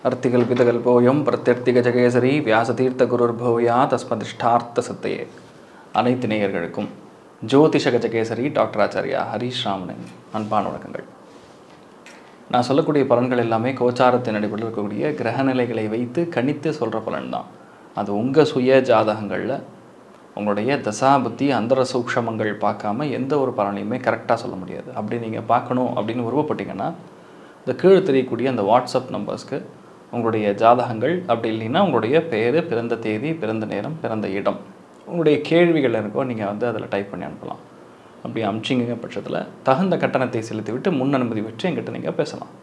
அர்த்திகல்பிதகல்போயம் பிரத்யர்த்திகஜகேசரி வியாசதீர்த்த குருர்பூயா தஸ்மதிஷ்டார்த்த சத்தையே அனைத்து நேயர்களுக்கும் ஜோதிஷ கஜகேசரி டாக்டர் ஆச்சாரியா ஹரீஷ் ராமனின் அன்பான வணக்கங்கள் நான் சொல்லக்கூடிய பலன்கள் எல்லாமே கோச்சாரத்தின் அடிப்படையில் இருக்கக்கூடிய கிரகநிலைகளை வைத்து கணித்து சொல்கிற பலன் தான் அது உங்கள் சுய ஜாதகங்களில் உங்களுடைய தசாபுத்தி அந்தர சூக்ஷமங்கள் பார்க்காம எந்த ஒரு பலனையுமே கரெக்டாக சொல்ல முடியாது அப்படி நீங்கள் பார்க்கணும் அப்படின்னு விருப்பப்பட்டீங்கன்னா இந்த கீழே தெரியக்கூடிய அந்த வாட்ஸ்அப் நம்பர்ஸ்க்கு உங்களுடைய ஜாதகங்கள் அப்படி இல்லைன்னா உங்களுடைய பேர் பிறந்த தேதி பிறந்த நேரம் பிறந்த இடம் உங்களுடைய கேள்விகள் இருக்கோ நீங்கள் வந்து அதில் டைப் பண்ணி அனுப்பலாம் அப்படி அமிச்சிங்க பட்சத்தில் தகுந்த கட்டணத்தை செலுத்திவிட்டு முன் அனுமதி பெற்று எங்கிட்ட நீங்கள் பேசலாம்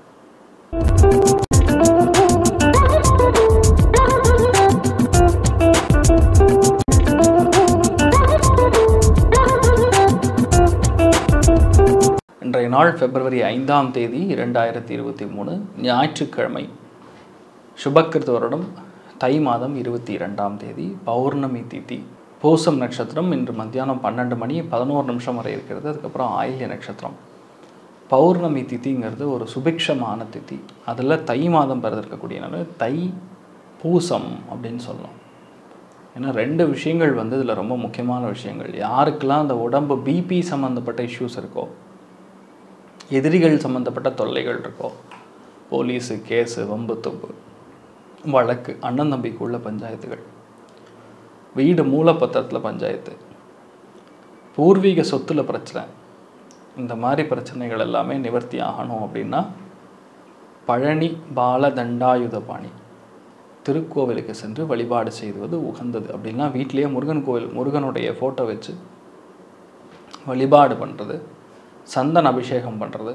இன்றைய நாள் பிப்ரவரி ஐந்தாம் தேதி இரண்டாயிரத்தி இருபத்தி மூணு ஞாயிற்றுக்கிழமை சுபக்கிருத்த வருடம் தை மாதம் இருபத்தி இரண்டாம் தேதி பௌர்ணமி திதி பூசம் நட்சத்திரம் இன்று மத்தியானம் பன்னெண்டு மணி பதினோரு நிமிஷம் வரை இருக்கிறது அதுக்கப்புறம் ஆயில்ய நட்சத்திரம் பௌர்ணமி திதிங்கிறது ஒரு சுபிக்ஷமான திதி அதில் தை மாதம் பிறந்திருக்கக்கூடியனால தை பூசம் அப்படின்னு சொல்லலாம் ஏன்னா ரெண்டு விஷயங்கள் வந்து இதில் ரொம்ப முக்கியமான விஷயங்கள் யாருக்கெல்லாம் அந்த உடம்பு பிபி சம்மந்தப்பட்ட இஷ்யூஸ் இருக்கோ எதிரிகள் சம்மந்தப்பட்ட தொல்லைகள் இருக்கோ போலீஸு கேஸு வம்பு தொம்பு வழக்கு அண்ணன் தம்பிக்குள்ள பஞ்சாயத்துகள் வீடு மூலப்பத்திரத்தில் பஞ்சாயத்து பூர்வீக சொத்துல பிரச்சனை இந்த மாதிரி பிரச்சனைகள் எல்லாமே நிவர்த்தி ஆகணும் அப்படின்னா பழனி பால தண்டாயுத பாணி திருக்கோவிலுக்கு சென்று வழிபாடு செய்வது உகந்தது அப்படின்னா வீட்டிலேயே முருகன் கோவில் முருகனுடைய ஃபோட்டோ வச்சு வழிபாடு பண்ணுறது சந்தன அபிஷேகம் பண்ணுறது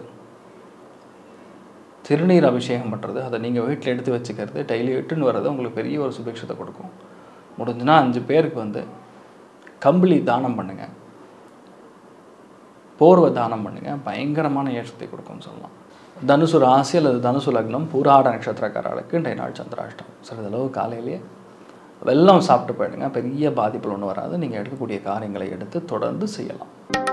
திருநீர் அபிஷேகம் பண்ணுறது அதை நீங்கள் வீட்டில் எடுத்து வச்சுக்கிறது டெய்லி எட்டுன்னு வர்றது உங்களுக்கு பெரிய ஒரு சுபிக்ஷத்தை கொடுக்கும் முடிஞ்சுன்னா அஞ்சு பேருக்கு வந்து கம்பளி தானம் பண்ணுங்கள் போர்வை தானம் பண்ணுங்கள் பயங்கரமான ஏற்றத்தை கொடுக்கும்னு சொல்லலாம் தனுசு ராசி அல்லது தனுசு லக்னம் பூராட நட்சத்திரக்காரர்களுக்கு இன்றைய நாள் சந்திராஷ்டம் சிறிதளவு காலையிலேயே வெல்லம் சாப்பிட்டு போயிடுங்க பெரிய பாதிப்புகள் ஒன்றும் வராது நீங்கள் எடுக்கக்கூடிய காரியங்களை எடுத்து தொடர்ந்து செய்யலாம்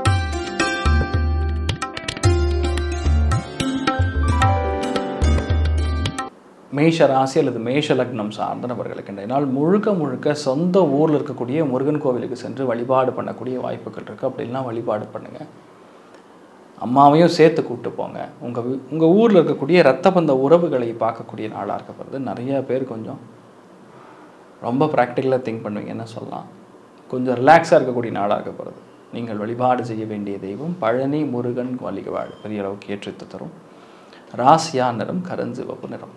மேஷ ராசி அல்லது மேஷ லக்னம் சார்ந்த நபர்களுக்கு இன்றைய நாள் முழுக்க முழுக்க சொந்த ஊரில் இருக்கக்கூடிய முருகன் கோவிலுக்கு சென்று வழிபாடு பண்ணக்கூடிய வாய்ப்புகள் இருக்குது அப்படிலாம் வழிபாடு பண்ணுங்கள் அம்மாவையும் சேர்த்து கூப்பிட்டு போங்க உங்கள் உங்கள் ஊரில் இருக்கக்கூடிய ரத்த பந்த உறவுகளை பார்க்கக்கூடிய நாளாக இருக்கப்படுறது நிறைய பேர் கொஞ்சம் ரொம்ப ப்ராக்டிக்கலாக திங்க் பண்ணுவீங்கன்னு சொல்லலாம் கொஞ்சம் ரிலாக்ஸாக இருக்கக்கூடிய நாளாக இருக்கப்படுறது நீங்கள் வழிபாடு செய்ய வேண்டிய தெய்வம் பழனி முருகன் வழிபாடு பெரிய அளவுக்கு ஏற்றித்து தரும் ராசியா நிறம் கருஞ்சிவப்பு நிறம்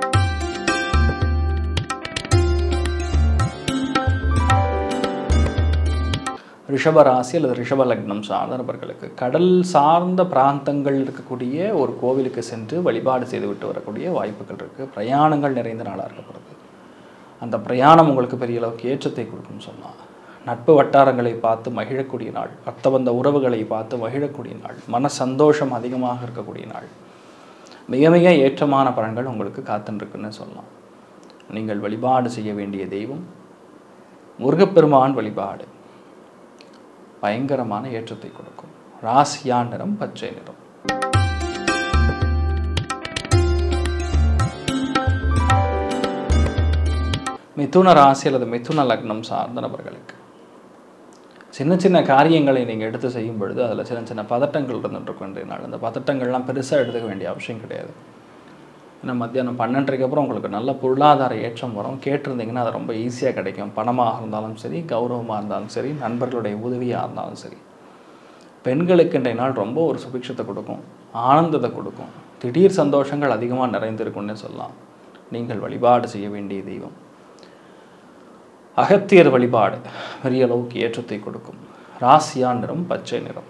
ரிஷப ராசி அல்லது ரிஷப லக்னம் சார்ந்த நபர்களுக்கு கடல் சார்ந்த பிராந்தங்கள் இருக்கக்கூடிய ஒரு கோவிலுக்கு சென்று வழிபாடு செய்துவிட்டு வரக்கூடிய வாய்ப்புகள் இருக்குது பிரயாணங்கள் நிறைந்த நாளாக இருக்கப்படுது அந்த பிரயாணம் உங்களுக்கு பெரிய அளவுக்கு ஏற்றத்தை கொடுக்கும்னு சொல்லலாம் நட்பு வட்டாரங்களை பார்த்து மகிழக்கூடிய நாள் அர்த்தபந்த உறவுகளை பார்த்து மகிழக்கூடிய நாள் மன சந்தோஷம் அதிகமாக இருக்கக்கூடிய நாள் மிக மிக ஏற்றமான பலன்கள் உங்களுக்கு காத்துருக்குன்னு சொல்லலாம் நீங்கள் வழிபாடு செய்ய வேண்டிய தெய்வம் முருகப்பெருமான் வழிபாடு பயங்கரமான ஏற்றத்தை கொடுக்கும் ராசியா நிறம் பச்சை நிறம் மிதுன ராசி அல்லது மிதுன லக்னம் சார்ந்த நபர்களுக்கு சின்ன சின்ன காரியங்களை நீங்கள் எடுத்து செய்யும் பொழுது அதில் சின்ன சின்ன பதட்டங்கள் இருந்துட்டு இன்றைய நாள் அந்த பதட்டங்கள்லாம் பெருசாக எடுத்துக்க வேண்டிய அவசியம் கிடையாது ஏன்னா மத்தியானம் பன்னெண்டரைக்கு அப்புறம் உங்களுக்கு நல்ல பொருளாதார ஏற்றம் வரும் கேட்டிருந்தீங்கன்னா அது ரொம்ப ஈஸியாக கிடைக்கும் பணமாக இருந்தாலும் சரி கௌரவமாக இருந்தாலும் சரி நண்பர்களுடைய உதவியாக இருந்தாலும் சரி பெண்களுக்கு இன்றைய நாள் ரொம்ப ஒரு சுபிக்ஷத்தை கொடுக்கும் ஆனந்தத்தை கொடுக்கும் திடீர் சந்தோஷங்கள் அதிகமாக நிறைந்திருக்கும்னு சொல்லலாம் நீங்கள் வழிபாடு செய்ய வேண்டிய தெய்வம் அகத்தியர் வழிபாடு பெரிய அளவுக்கு ஏற்றத்தை கொடுக்கும் ராசியா நிறம் பச்சை நிறம்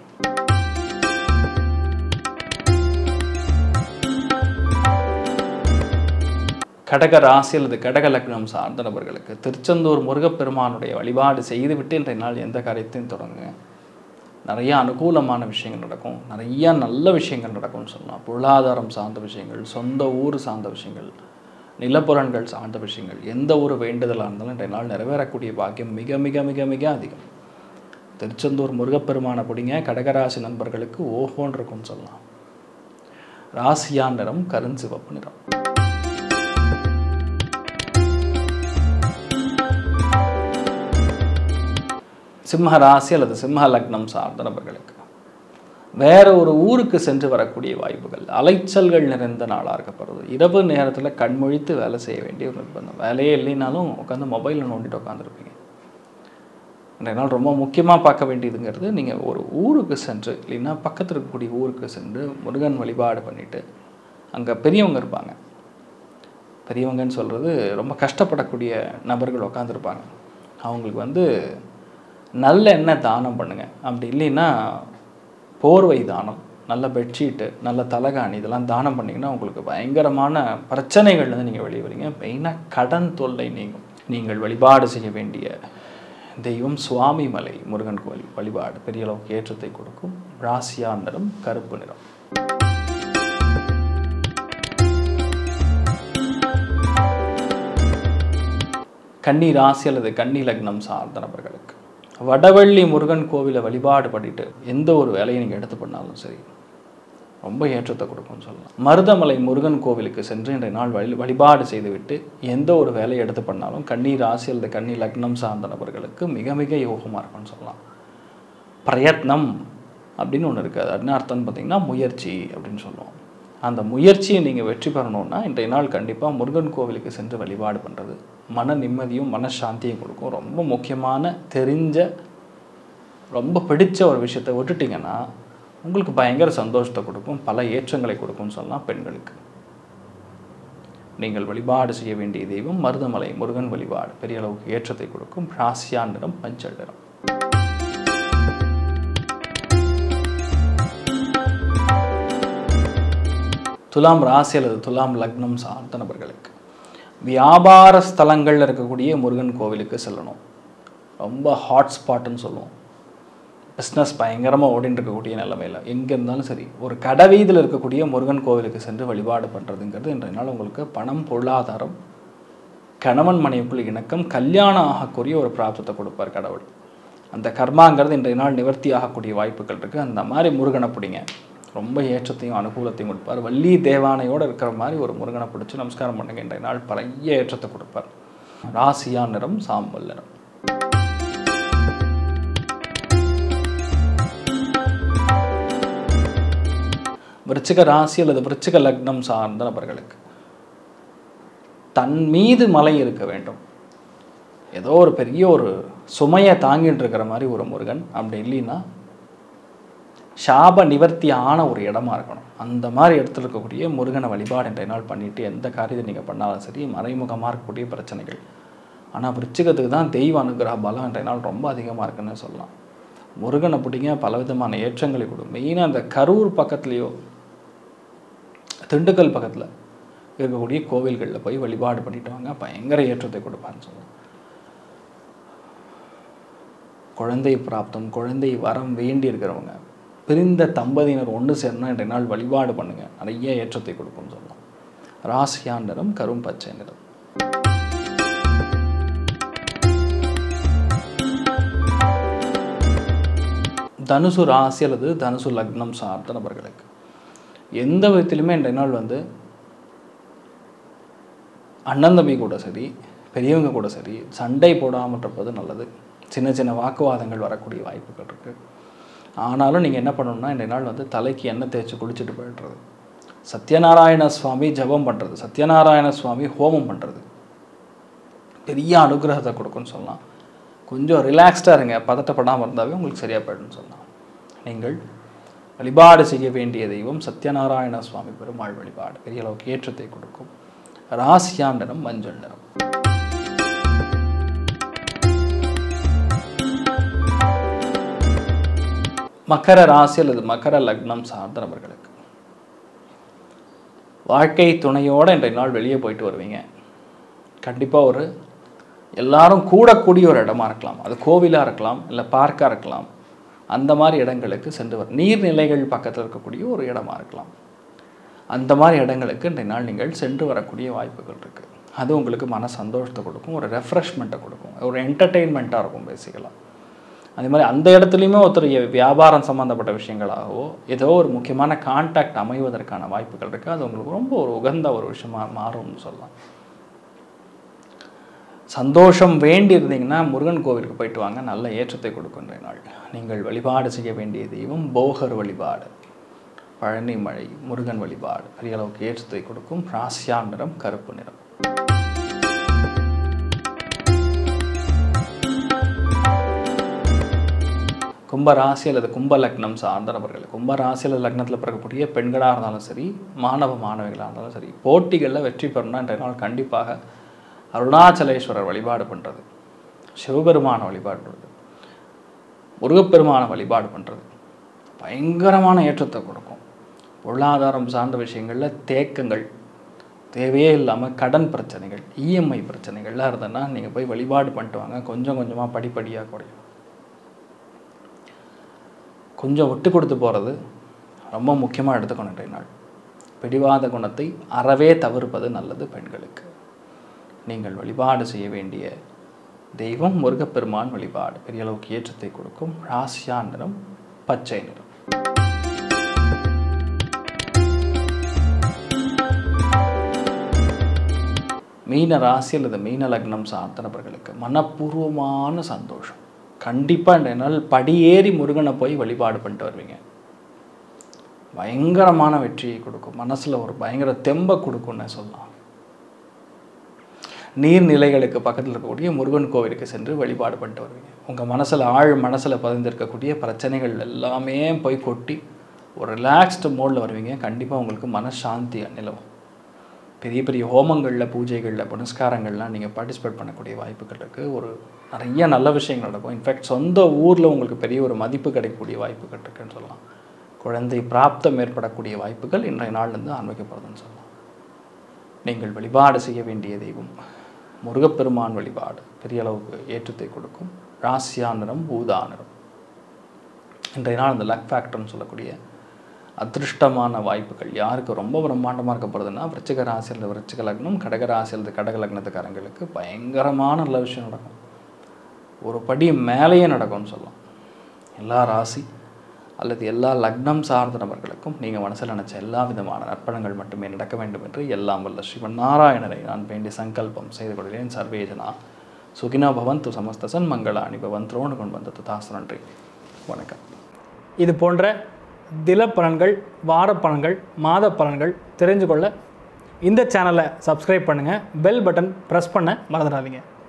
கடக ராசி அல்லது கடக லக்னம் சார்ந்த நபர்களுக்கு திருச்செந்தூர் முருகப்பெருமானுடைய வழிபாடு செய்துவிட்டு இன்றைய நாள் எந்த காரியத்தையும் தொடங்குங்க நிறைய அனுகூலமான விஷயங்கள் நடக்கும் நிறைய நல்ல விஷயங்கள் நடக்கும்னு சொல்லலாம் பொருளாதாரம் சார்ந்த விஷயங்கள் சொந்த ஊர் சார்ந்த விஷயங்கள் நிலப்புறன்கள் சார்ந்த விஷயங்கள் எந்த ஒரு வேண்டுதலாக இருந்தாலும் இன்றைய நாள் நிறைவேறக்கூடிய பாக்கியம் மிக மிக மிக மிக அதிகம் திருச்செந்தூர் முருகப்பெருமானை பிடிங்க கடகராசி நண்பர்களுக்கு ஓஹோன்னு இருக்கும்னு சொல்லலாம் ராசியா நிறம் கருஞ்சிவப்பு நிறம் சிம்ம ராசி அல்லது சிம்ம லக்னம் சார்ந்த நபர்களுக்கு வேற ஒரு ஊருக்கு சென்று வரக்கூடிய வாய்ப்புகள் அலைச்சல்கள் நிறைந்த நாளாக இருக்கப்படுறது இரவு நேரத்தில் கண்மொழித்து வேலை செய்ய வேண்டிய ஒரு நிர்பந்தம் வேலையே இல்லைனாலும் உட்காந்து மொபைலில் நோண்டிட்டு உட்காந்துருப்பீங்க இன்றைய நாள் ரொம்ப முக்கியமாக பார்க்க வேண்டியதுங்கிறது நீங்கள் ஒரு ஊருக்கு சென்று இல்லைன்னா பக்கத்தில் இருக்கக்கூடிய ஊருக்கு சென்று முருகன் வழிபாடு பண்ணிவிட்டு அங்கே பெரியவங்க இருப்பாங்க பெரியவங்கன்னு சொல்கிறது ரொம்ப கஷ்டப்படக்கூடிய நபர்கள் உட்காந்துருப்பாங்க அவங்களுக்கு வந்து நல்ல எண்ணெய் தானம் பண்ணுங்கள் அப்படி இல்லைன்னா போர்வை தானம் நல்ல பெட்ஷீட்டு நல்ல தலகாணி இதெல்லாம் தானம் பண்ணிங்கன்னா உங்களுக்கு பயங்கரமான பிரச்சனைகள்லேருந்து நீங்கள் வெளியே வரீங்க மெயினாக கடன் தொல்லை நீங்கும் நீங்கள் வழிபாடு செய்ய வேண்டிய தெய்வம் சுவாமி மலை முருகன் கோயில் வழிபாடு பெரிய அளவுக்கு ஏற்றத்தை கொடுக்கும் ராசியா நிறம் கருப்பு நிறம் கன்னி ராசி அல்லது கன்னி லக்னம் சார்ந்த நபர்களுக்கு வடவள்ளி முருகன் கோவிலை வழிபாடு பண்ணிட்டு எந்த ஒரு வேலையை நீங்கள் எடுத்து பண்ணாலும் சரி ரொம்ப ஏற்றத்தை கொடுக்கும்னு சொல்லலாம் மருதமலை முருகன் கோவிலுக்கு சென்று இன்றைய நாள் வழி வழிபாடு செய்துவிட்டு எந்த ஒரு வேலையை எடுத்து பண்ணாலும் கன்னி ராசி அல்லது கன்னி லக்னம் சார்ந்த நபர்களுக்கு மிக மிக யோகமாக இருக்கும்னு சொல்லலாம் பிரயத்னம் அப்படின்னு ஒன்று இருக்குது அது என்ன அர்த்தம்னு பார்த்தீங்கன்னா முயற்சி அப்படின்னு சொல்லுவோம் அந்த முயற்சியை நீங்கள் வெற்றி பெறணும்னா இன்றைய நாள் கண்டிப்பாக முருகன் கோவிலுக்கு சென்று வழிபாடு பண்ணுறது மன நிம்மதியும் மனசாந்தியும் கொடுக்கும் ரொம்ப முக்கியமான தெரிஞ்ச ரொம்ப பிடிச்ச ஒரு விஷயத்தை விட்டுட்டிங்கன்னா உங்களுக்கு பயங்கர சந்தோஷத்தை கொடுக்கும் பல ஏற்றங்களை கொடுக்கும்னு சொல்லலாம் பெண்களுக்கு நீங்கள் வழிபாடு செய்ய வேண்டிய தெய்வம் மருதமலை முருகன் வழிபாடு பெரிய அளவுக்கு ஏற்றத்தை கொடுக்கும் ராசியா நிறம் மஞ்சள் நிறம் துலாம் ராசி அல்லது துலாம் லக்னம் சார்ந்த நபர்களுக்கு வியாபார ஸ்தலங்களில் இருக்கக்கூடிய முருகன் கோவிலுக்கு செல்லணும் ரொம்ப ஹாட் ஸ்பாட்டுன்னு சொல்லுவோம் பிஸ்னஸ் பயங்கரமாக ஓடின்னு இருக்கக்கூடிய நிலைமையில் எங்கே இருந்தாலும் சரி ஒரு கடை வீதியில் இருக்கக்கூடிய முருகன் கோவிலுக்கு சென்று வழிபாடு பண்ணுறதுங்கிறது இன்றைய நாள் உங்களுக்கு பணம் பொருளாதாரம் கணவன் மனைவிக்குள் இணக்கம் கல்யாணம் ஆகக்கூடிய ஒரு பிராப்தத்தை கொடுப்பார் கடவுள் அந்த கர்மாங்கிறது இன்றைய நாள் நிவர்த்தி ஆகக்கூடிய வாய்ப்புகள் இருக்குது அந்த மாதிரி முருகனை பிடிங்க ரொம்ப ஏற்றத்தையும் அனுகூலத்தையும் கொடுப்பார் வள்ளி தேவானையோடு இருக்கிற மாதிரி ஒரு முருகனை பிடிச்சி நமஸ்காரம் பண்ணுங்க இன்றைய நாள் பழைய ஏற்றத்தை கொடுப்பார் ராசியா நிறம் சாம்பல் நிறம் விருச்சிக ராசி அல்லது விருச்சிக லக்னம் சார்ந்த நபர்களுக்கு தன் மீது மலை இருக்க வேண்டும் ஏதோ ஒரு பெரிய ஒரு சுமையை தாங்கிட்டு இருக்கிற மாதிரி ஒரு முருகன் அப்படி இல்லைன்னா சாப நிவர்த்தியான ஒரு இடமா இருக்கணும் அந்த மாதிரி இடத்துல இருக்கக்கூடிய முருகனை வழிபாடு இன்றைய நாள் பண்ணிட்டு எந்த காரியத்தை நீங்கள் பண்ணாலும் சரி மறைமுகமாக இருக்கக்கூடிய பிரச்சனைகள் ஆனால் விருச்சிகத்துக்கு தான் தெய்வ அனுகிரக பலம் இன்றைய நாள் ரொம்ப அதிகமாக இருக்குன்னு சொல்லலாம் முருகனை பிடிங்க பலவிதமான ஏற்றங்களை கொடுக்கும் மெயினாக அந்த கரூர் பக்கத்துலேயோ திண்டுக்கல் பக்கத்தில் இருக்கக்கூடிய கோவில்களில் போய் வழிபாடு பண்ணிட்டு வாங்க பயங்கர ஏற்றத்தை கொடுப்பான்னு சொல்லலாம் குழந்தை பிராப்தம் குழந்தை வரம் வேண்டி இருக்கிறவங்க பிரிந்த தம்பதியினர் ஒன்று சேரணும் இன்றைய நாள் வழிபாடு பண்ணுங்க நிறைய ஏற்றத்தை கொடுக்கும்னு சொல்லலாம் ராசியா நிறம் கரும் பச்சை நிறம் தனுசு ராசி அல்லது தனுசு லக்னம் சார்ந்த நபர்களுக்கு எந்த விதத்திலுமே இன்றைய நாள் வந்து அண்ணன் தம்பி கூட சரி பெரியவங்க கூட சரி சண்டை போடாமல் இருப்பது நல்லது சின்ன சின்ன வாக்குவாதங்கள் வரக்கூடிய வாய்ப்புகள் இருக்குது ஆனாலும் நீங்கள் என்ன பண்ணணும்னா இன்றைய நாள் வந்து தலைக்கு எண்ணெய் தேய்ச்சி குளிச்சுட்டு போயிடுறது சத்யநாராயண சுவாமி ஜபம் பண்ணுறது சத்யநாராயண சுவாமி ஹோமம் பண்ணுறது பெரிய அனுகிரகத்தை கொடுக்குன்னு சொல்லலாம் கொஞ்சம் ரிலாக்ஸ்டாக இருங்க பதட்டப்படாமல் இருந்தாவே உங்களுக்கு சரியாக போய்டுன்னு சொல்லலாம் நீங்கள் வழிபாடு செய்ய வேண்டிய தெய்வம் சத்யநாராயண சுவாமி பெருமாள் வழிபாடு பெரிய அளவுக்கு ஏற்றத்தை கொடுக்கும் ராசியாம் நிறம் மஞ்சள் நிறம் மக்கர ராசி அல்லது மக்கர லக்னம் சார்ந்த நபர்களுக்கு வாழ்க்கை துணையோடு இன்றைய நாள் வெளியே போயிட்டு வருவீங்க கண்டிப்பாக ஒரு எல்லாரும் கூடக்கூடிய ஒரு இடமா இருக்கலாம் அது கோவிலாக இருக்கலாம் இல்லை பார்க்காக இருக்கலாம் அந்த மாதிரி இடங்களுக்கு சென்று வர நீர்நிலைகள் பக்கத்தில் இருக்கக்கூடிய ஒரு இடமா இருக்கலாம் அந்த மாதிரி இடங்களுக்கு இன்றைய நாள் நீங்கள் சென்று வரக்கூடிய வாய்ப்புகள் இருக்குது அது உங்களுக்கு மன சந்தோஷத்தை கொடுக்கும் ஒரு ரெஃப்ரெஷ்மெண்ட்டை கொடுக்கும் ஒரு என்டர்டெயின்மெண்ட்டாக இருக்கும் பேசிக்கலாக அதே மாதிரி அந்த இடத்துலையுமே ஒருத்தர் எ- வியாபாரம் சம்மந்தப்பட்ட விஷயங்களாகவோ ஏதோ ஒரு முக்கியமான கான்டாக்ட் அமைவதற்கான வாய்ப்புகள் இருக்குது அது உங்களுக்கு ரொம்ப ஒரு உகந்த ஒரு விஷயமா மாறும்னு சொல்லலாம் சந்தோஷம் வேண்டி இருந்தீங்கன்னா முருகன் கோவிலுக்கு போயிட்டு வாங்க நல்ல ஏற்றத்தை கொடுக்கின்ற நாள் நீங்கள் வழிபாடு செய்ய வேண்டிய தெய்வம் போகர் வழிபாடு பழனி மழை முருகன் வழிபாடு பெரிய அளவுக்கு ஏற்றத்தை கொடுக்கும் ராசியா நிறம் கருப்பு நிறம் கும்ப ராசி அல்லது கும்ப லக்னம் சார்ந்த நபர்கள் கும்ப ராசி அல்லது லக்னத்தில் பிறக்கக்கூடிய பெண்களாக இருந்தாலும் சரி மாணவ மாணவிகளாக இருந்தாலும் சரி போட்டிகளில் வெற்றி பெறணும்னா இன்றைய நாள் கண்டிப்பாக அருணாச்சலேஸ்வரர் வழிபாடு பண்ணுறது சிவபெருமான வழிபாடு பண்ணுறது முருகப்பெருமான வழிபாடு பண்ணுறது பயங்கரமான ஏற்றத்தை கொடுக்கும் பொருளாதாரம் சார்ந்த விஷயங்களில் தேக்கங்கள் தேவையே இல்லாமல் கடன் பிரச்சனைகள் இஎம்ஐ பிரச்சனைகள்லாம் இருந்ததுன்னா நீங்கள் போய் வழிபாடு பண்ணிட்டு வாங்க கொஞ்சம் கொஞ்சமாக படிப்படியாக குறையும் கொஞ்சம் விட்டு கொடுத்து போகிறது ரொம்ப முக்கியமாக எடுத்துக்கணும் இன்றைய நாள் பிடிவாத குணத்தை அறவே தவிர்ப்பது நல்லது பெண்களுக்கு நீங்கள் வழிபாடு செய்ய வேண்டிய தெய்வம் முருகப்பெருமான் வழிபாடு பெரிய அளவுக்கு ஏற்றத்தை கொடுக்கும் ராசியா நிறம் பச்சை நிறம் மீன ராசி அல்லது மீன லக்னம் சார்ந்த நபர்களுக்கு மனப்பூர்வமான சந்தோஷம் கண்டிப்பாக இந்த நாள் படியேறி முருகனை போய் வழிபாடு பண்ணிட்டு வருவீங்க பயங்கரமான வெற்றியை கொடுக்கும் மனசில் ஒரு பயங்கர தெம்பை கொடுக்கும்னு சொல்லலாம் நீர்நிலைகளுக்கு பக்கத்தில் இருக்கக்கூடிய முருகன் கோவிலுக்கு சென்று வழிபாடு பண்ணிட்டு வருவீங்க உங்கள் மனசில் ஆழ் மனசில் பதிந்திருக்கக்கூடிய பிரச்சனைகள் எல்லாமே போய் கொட்டி ஒரு ரிலாக்ஸ்டு மோடில் வருவீங்க கண்டிப்பாக உங்களுக்கு மனசாந்தி நிலவும் பெரிய பெரிய ஹோமங்களில் பூஜைகளில் புனஸ்காரங்கள்லாம் நீங்கள் பார்ட்டிசிபேட் பண்ணக்கூடிய வாய்ப்புகள் இருக்குது ஒரு நிறைய நல்ல விஷயங்கள் நடக்கும் இன்ஃபேக்ட் சொந்த ஊரில் உங்களுக்கு பெரிய ஒரு மதிப்பு கிடைக்கக்கூடிய வாய்ப்புகள் இருக்குன்னு சொல்லலாம் குழந்தை பிராப்தம் ஏற்படக்கூடிய வாய்ப்புகள் இன்றைய நாள்லேருந்து ஆரம்பிக்கப்படுதுன்னு சொல்லலாம் நீங்கள் வழிபாடு செய்ய வேண்டிய தெய்வம் முருகப்பெருமான் வழிபாடு பெரிய அளவுக்கு ஏற்றத்தை கொடுக்கும் ராசியா நிறம் ஊதா நிறம் இன்றைய நாள் இந்த லக் ஃபேக்டர்னு சொல்லக்கூடிய அதிருஷ்டமான வாய்ப்புகள் யாருக்கு ரொம்ப பிரம்மாண்டமாக இருக்கப்படுதுன்னா விருச்சிக ராசி அல்லது விருச்சிக லக்னம் கடக ராசி அல்லது கடக லக்னத்துக்காரங்களுக்கு பயங்கரமான நல்ல விஷயம் நடக்கும் ஒரு படி மேலேயே நடக்கும்னு சொல்லலாம் எல்லா ராசி அல்லது எல்லா லக்னம் சார்ந்த நபர்களுக்கும் நீங்கள் மனசில் நினச்ச எல்லா விதமான நற்பணங்கள் மட்டுமே நடக்க வேண்டும் என்று எல்லாம் வல்ல ஸ்ரீமன் நாராயணரை நான் வேண்டி சங்கல்பம் செய்து கொள்கிறேன் சர்வேஜனா சுகினா பவந்து சமஸ்தசன் மங்களாணி பவந்த்ரோன்னு கொண்டு வந்தது தாசு நன்றி வணக்கம் இது போன்ற தில பலன்கள் வார பலன்கள் மாத பலன்கள் தெரிஞ்சு கொள்ள இந்த சேனலை சப்ஸ்கிரைப் பண்ணுங்கள் பெல் பட்டன் ப்ரெஸ் பண்ண மறந்துடாதீங்க